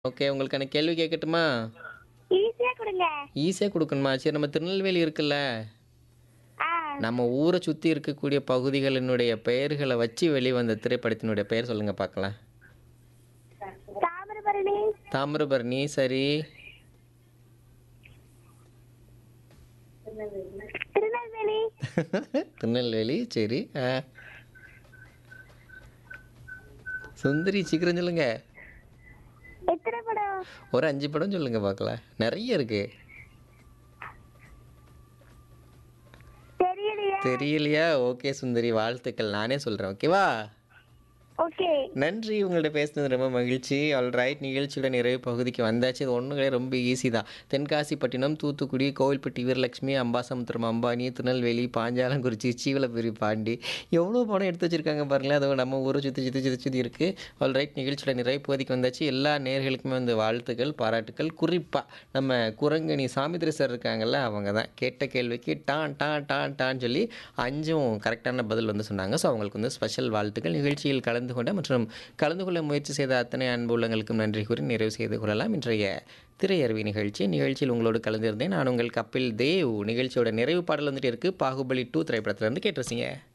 okay உங்களுக்கான கேள்வி கேட்கட்டுமா ஈஸியா கொடுங்க ஈஸியாக கொடுக்கணுமா சரி நம்ம திருநெல்வேலி இருக்குல்ல ஆ நம்ம ஊரை சுற்றி இருக்கக்கூடிய பகுதிகளினுடைய பெயர்களை வச்சு வெளிவந்த திரைப்படத்தினுடைய பெயர் சொல்லுங்க பார்க்கலாம் தாமிரபரணி தாமிரபரணி சரி திருநெல்வேலி திருநெல்வேலி சரி ஆ சுந்தரி சீக்கிரம் சொல்லுங்க எத்தனை படம் ஒரு அஞ்சு படம் சொல்லுங்க பார்க்கலாம் நிறைய இருக்கு தெரியலையா தெரியலையா ஓகே சுந்தரி வாழ்த்துக்கள் நானே சொல்கிறேன் ஓகேவா ஓகே நன்றி உங்கள்ட்ட பேசுனது ரொம்ப மகிழ்ச்சி ஆல்ரைட் நிகழ்ச்சியோட நிறைவு பகுதிக்கு வந்தாச்சு இது ஒன்றும் கிடையாது ரொம்ப ஈஸி தான் தென்காசிப்பட்டினம் தூத்துக்குடி கோவில்பட்டி வீரலட்சுமி அம்பாசமுத்திரம் அம்பானி திருநெல்வேலி பாஞ்சாலங்குறிச்சி சீவலப்பெரி பாண்டி எவ்வளோ படம் எடுத்து வச்சிருக்காங்க பாருங்களேன் அது நம்ம ஊரை சுற்றி சுற்றி சுற்றி சுற்றி இருக்குது ஆல்ரைட் நிகழ்ச்சியோட நிறைவு பகுதிக்கு வந்தாச்சு எல்லா நேர்களுக்குமே வந்து வாழ்த்துக்கள் பாராட்டுக்கள் குறிப்பாக நம்ம குரங்கணி சாமித்திரி சார் இருக்காங்கல்ல அவங்க தான் கேட்ட கேள்விக்கு டான் டான் டான் டான் சொல்லி அஞ்சும் கரெக்டான பதில் வந்து சொன்னாங்க ஸோ அவங்களுக்கு வந்து ஸ்பெஷல் வாழ்த்துக்கள் நிகழ்ச்சியில் கலந்து கொண்ட மற்றும் கலந்து கொள்ள முயற்சி செய்த அத்தனை அன்பு உள்ளங்களுக்கும் நன்றி கூறி நிறைவு செய்து கொள்ளலாம் இன்றைய திரையரவி நிகழ்ச்சி நிகழ்ச்சியில் உங்களோடு கலந்திருந்தேன் நான் உங்கள் கபில் தேவ் நிகழ்ச்சியோட நிறைவு பாடல் வந்துட்டு இருக்குது பாகுபலி டூ திரைப்படத்துல இருந்து கேட்டிருந்தீங்க